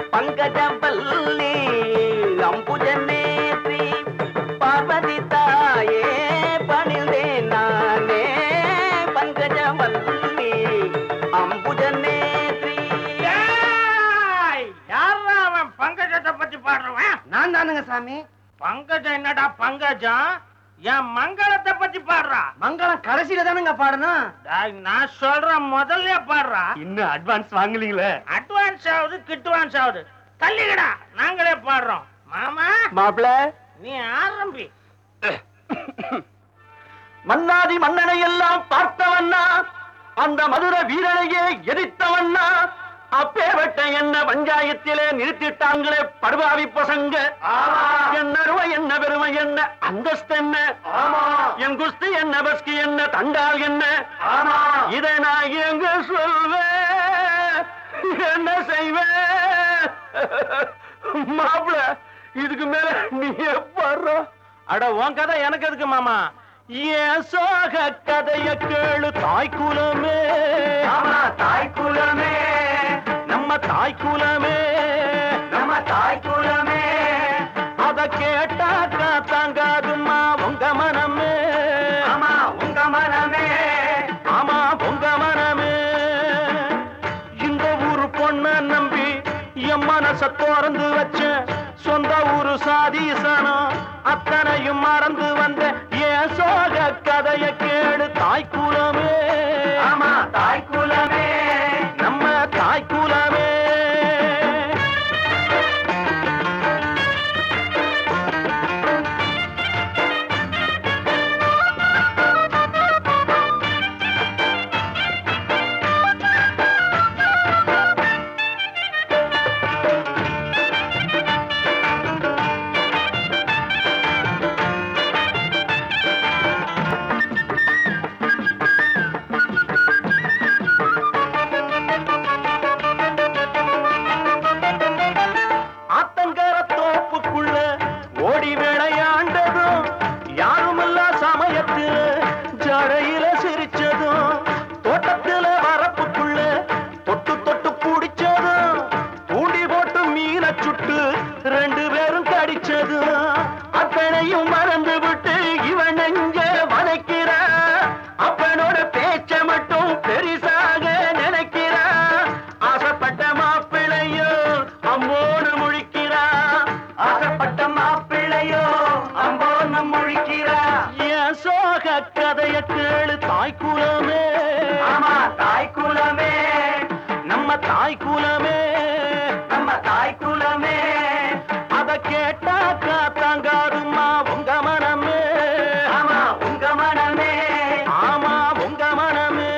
பங்கஜவல்லி அம்புஜநேத்ரி பார்வதி தாயே பணிந்தேன் நானே பங்கஜவல்லி அம்புஜநேத்ரி ஏய், யார்றா அவன் பங்கஜத்தை பத்தி பாடுறவன் நான் தானுங்க சாமி பங்கஜம் என்னடா பங்கஜம் என் மங்களத்தை பத்தி பாடுறா மங்களம் கடைசியில தானுங்க பாடணும் டேய், நான் சொல்றேன் முதல்ல பாடுறா இன்னும் அட்வான்ஸ் வாங்கலீங்களே அட்வான்ஸ் ஆகுது கிட்வான்ஸ் ஆகுது தள்ளிக்கடா நாங்களே பாடுறோம் மாமா மாப்பிள நீ ஆரம்பி மன்னாதி மன்னனை எல்லாம் பார்த்தவண்ணா அந்த மதுர வீரனையே எதிர்த்தவண்ணா அப்பேவட்ட என்ன பஞ்சாயத்திலே நிறுத்திட்டாங்களே படுபாவி பசங்க என்ன அருமை என்ன பெருமை என்ன அந்தஸ்து என்ன என் குஸ்தி என்ன பஸ்கி என்ன தண்டால் என்ன இதை நான் எங்க சொல்வேன் என்ன செய்வேன் மாப்பிள இதுக்கு மேல நீ பாடுற அட உன் கதை எனக்கு எதுக்கு மாமா ஏன் சோக கதைய கேளு தாய் குலமே தாய் குலமே நம்ம தாய் குலமே நம்ம தாய் குலமே அத கேட்டாக்கா தாங்காதுமா உங்க மனமே ஆமா உங்க மனமே ஆமா உங்க மனமே இந்த ஊரு பொண்ண நம்பி என் மனச திறந்து வச்ச சொந்த ஊரு சாதீசனம் அத்தனையும் மறந்து வந்த ஏன் சோக கதைய கேடு தாய் குலமே ஆமா தாய் குலமே நம்ம தாய் குலமே ஆத்தங்கர தோப்புக்குள்ள ஓடி விளையாண்டதும் யாருமில்ல சமயத்துல ஜடையில சிரிச்சதும் தோட்டத்துல வரப்புக்குள்ள தொட்டு தொட்டு பிடிச்சதும் தூண்டி போட்டு மீன சுட்டு ரெண்டு பேரும் கடிச்சதும் அத்தனையும் மறந்து விட்டு இவன் நெஞ்ச வதைக்கிற அப்பனோட பேச்ச மட்டும் பெரிசாக நினைக்கிற ஆசைப்பட்ட மாப்பிள்ளையோ அம்போடு முழிக்கிறா ஆசைப்பட்ட மாப்பிள்ளையோ அம்போன்னு முழிக்கிறா என் சோக கதைய கேளு தாய் குலமே ஆமா தாய் குலமே நம்ம தாய் குலமே நம்ம தாய் குலமே அத கேட்டாக்கா தாங்காதுமா உங்க மனமே ஆமா உங்க மனமே ஆமா உங்க மனமே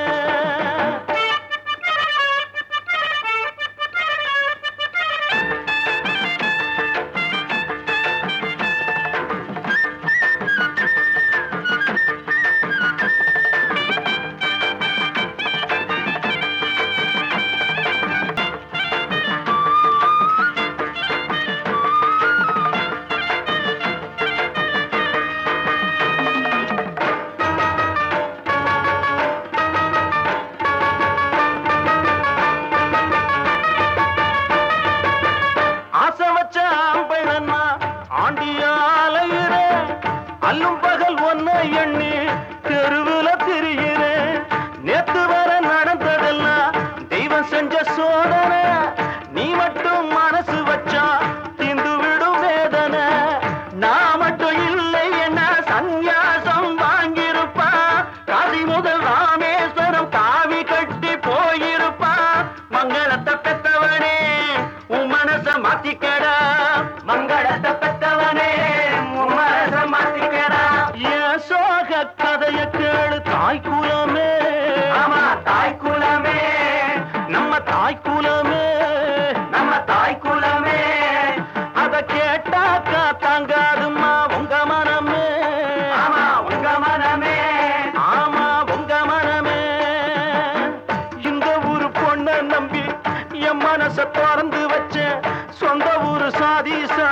ஆசை வச்ச ஆம்பளன்னா ஆண்டியாலையிற அல்லும் பகல் ஒன்ன எண்ணி தெருவுல திரிகிறேன் நேத்து வர நடந்ததெல்லாம் தெய்வம் செஞ்ச சோதனை நீ மட்டும் மனசு வச்சா தீந்து விடும் வேதனை நான் மட்டும் இல்லை என்ன சந்நியாசம் வாங்கியிருப்பா காசி முதல் ராமேஸ்வரம் காவி கட்டி போயிருப்பா மங்களத்தை பெத்தவனே உன் மனச மாத்திக்கடா மங்களத்தை பெத்தவனே உன் மனச மாத்திக்கடா என் சோக கதைய கேளு தாய் குலமே ஆமா தாய் குலமே நம்ம தாய் குலமே நம்ம தாய் குலமே அத கேட்டாக்கா தாங்காதுமா உங்க மனமே ஆமா உங்க மனமே ஆமா உங்க மனமே இந்த ஊரு பொண்ண நம்பி என் மனச திறந்து வச்ச சொந்த ஊரு சாதீச